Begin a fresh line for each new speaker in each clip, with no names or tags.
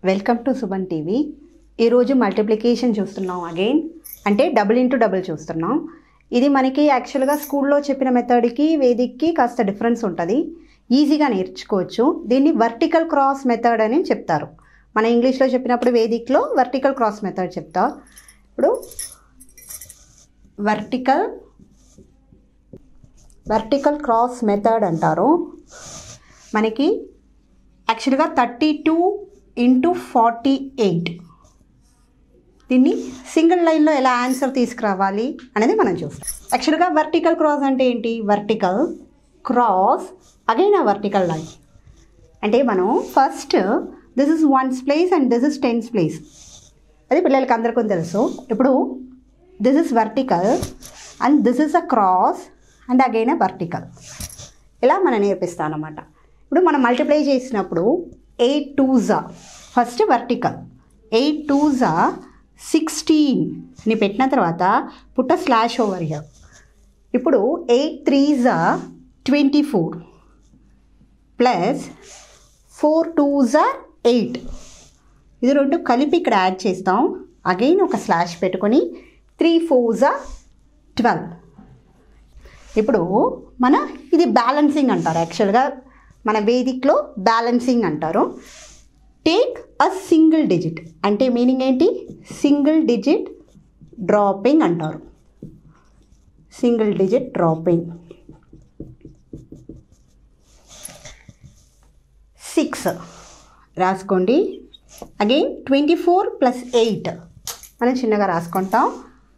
welcome to Suman TV ఈరోజు multiplication చూస్తున్నాం again అంటే డబుల్ ఇంటూ డబుల్ చూస్తున్నాం ఇది మనకి యాక్చువల్గా స్కూల్లో చెప్పిన మెథడ్కి వేదిక్కి కాస్త డిఫరెన్స్ ఉంటుంది ఈజీగా నేర్చుకోవచ్చు దీన్ని వర్టికల్ క్రాస్ మెథడ్ అని చెప్తారు మన ఇంగ్లీష్లో చెప్పినప్పుడు వేదిక్లో వర్టికల్ క్రాస్ మెథడ్ చెప్తా ఇప్పుడు వర్టికల్ వర్టికల్ క్రాస్ మెథడ్ అంటారు మనకి యాక్చువల్గా thirty two into forty eight దీన్ని సింగిల్ లైన్లో ఎలా ఆన్సర్ తీసుకురావాలి అనేది మనం చూస్తాం యాక్చువల్గా వర్టికల్ క్రాస్ అంటే ఏంటి vertical cross again ah vertical line అంటే మనం first this is ones place and this is tens place అది పిల్లలకి అందరికీ తెలుసు ఇప్పుడు this is vertical and this is a cross and again a vertical ఇలా మనం నేర్పిస్తాం అనమాట ఇప్పుడు మనం మల్టిప్లై చేసినప్పుడు ఎయిట్ టూ జా ఫస్ట్ వర్టికల్ ఎయిట్ టూ జా సిక్స్టీన్ అని పెట్టిన తర్వాత పుట్ట స్లాష్ ఓవర్ హియర్ ఇప్పుడు ఎయిట్ త్రీ జా twenty four plus four two జా ఎయిట్ ఇది రెండు కలిపి ఇక్కడ యాడ్ చేస్తాం అగైన్ ఒక స్లాష్ పెట్టుకొని త్రీ ఫోర్ జా ట్వెల్వ్ ఇప్పుడు మన ఇది బ్యాలెన్సింగ్ అంటారు యాక్చువల్గా మన వేదిక్లో బ్యాలెన్సింగ్ అంటారు టేక్ అ సింగిల్ డిజిట్ అంటే మీనింగ్ ఏంటి సింగిల్ డిజిట్ డ్రాపింగ్ అంటారు సింగిల్ డిజిట్ డ్రాపింగ్ సిక్స్ రాసుకోండి again twenty four plus eight మనం చిన్నగా రాసుకుంటాం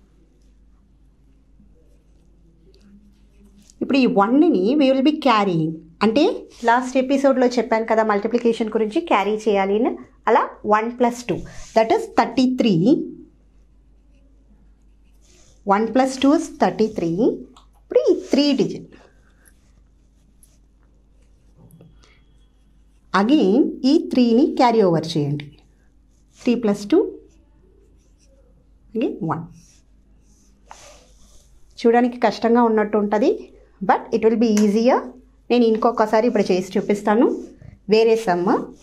ఇప్పుడు ఈ వన్ని వీ విల్ బి క్యారీయింగ్ అంటే లాస్ట్ ఎపిసోడ్లో చెప్పాను కదా మల్టిప్లికేషన్ గురించి క్యారీ చేయాలి అని అలా one plus two that is thirty three one plus two is thirty three ఇప్పుడు ఈ త్రీ డిజిట్ అగైన్ ఈ త్రీని క్యారీ ఓవర్ చేయండి three plus two again one చూడడానికి కష్టంగా ఉన్నట్టు ఉంటుంది but it will be easier నేను ఇంకొకసారి ఇప్పుడు చేసి చూపిస్తాను వేరే sum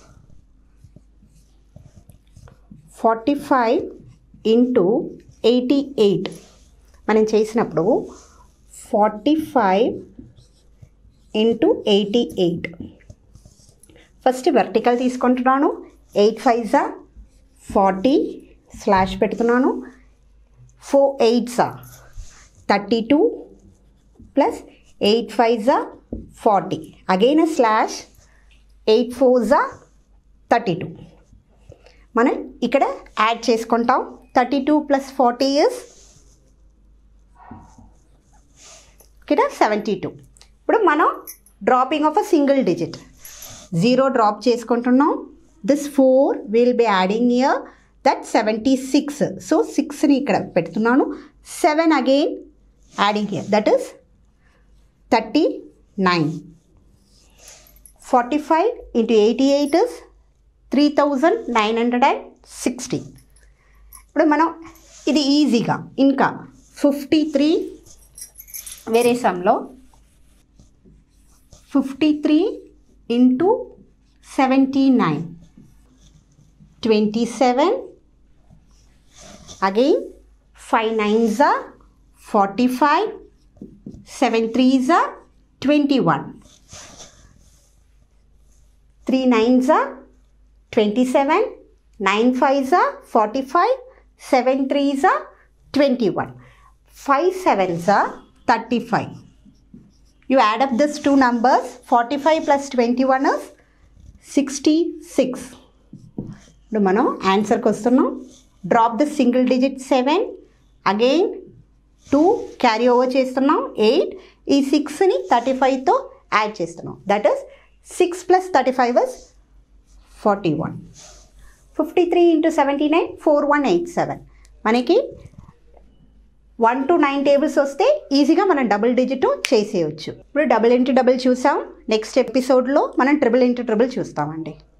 forty five into eighty eight మనం చేసినప్పుడు forty five into eighty eight first vertical తీసుకుంటున్నాను ఎయిట్ ఫైవ్ జా ఫార్టీ స్లాష్ పెడుతున్నాను four eights are thirty two plus eight five జా forty again slash eight four జా థర్టీ టూ మనం ఇక్కడ add చేసుకుంటాం thirty two plus forty years ఇక్కడ seventy two ఇప్పుడు మనం dropping off a single digit zero drop చేసుకుంటున్నాం this four will be adding here that seventy six so సిక్స్ని ఇక్కడ పెడుతున్నాను seven again adding here that is thirty nine forty five into eighty eight is three thousand nine hundred and sixty ఇప్పుడు మనం ఇది ఈజీగా ఇంకా fifty three వేరే సమ్లో fifty three into seventy nine twenty seven again five nines are forty five seven threes are twenty one three nines are twenty seven nine fives are forty five seven threes are twenty one five sevens are thirty five you add up these two numbers 45 plus 21 is 66 ఇప్పుడు మనం ఆన్సర్కి వస్తున్నాం drop the single digit seven again two carry over చేస్తున్నాం eight ఈ సిక్స్ని thirty ఫైవ్తో add చేస్తున్నాం that is six plus thirty five is forty one fifty three into seventy nine four one eight seven మనకి వన్ టు నైన్ టేబుల్స్ వస్తే ఈజీగా మనం double digit చేసేయచ్చు ఇప్పుడు డబుల్ ఇంటూ డబుల్ చూసాం నెక్స్ట్ ఎపిసోడ్లో మనం ట్రిపుల్ ఇంటూ ట్రిపుల్ చూస్తామండి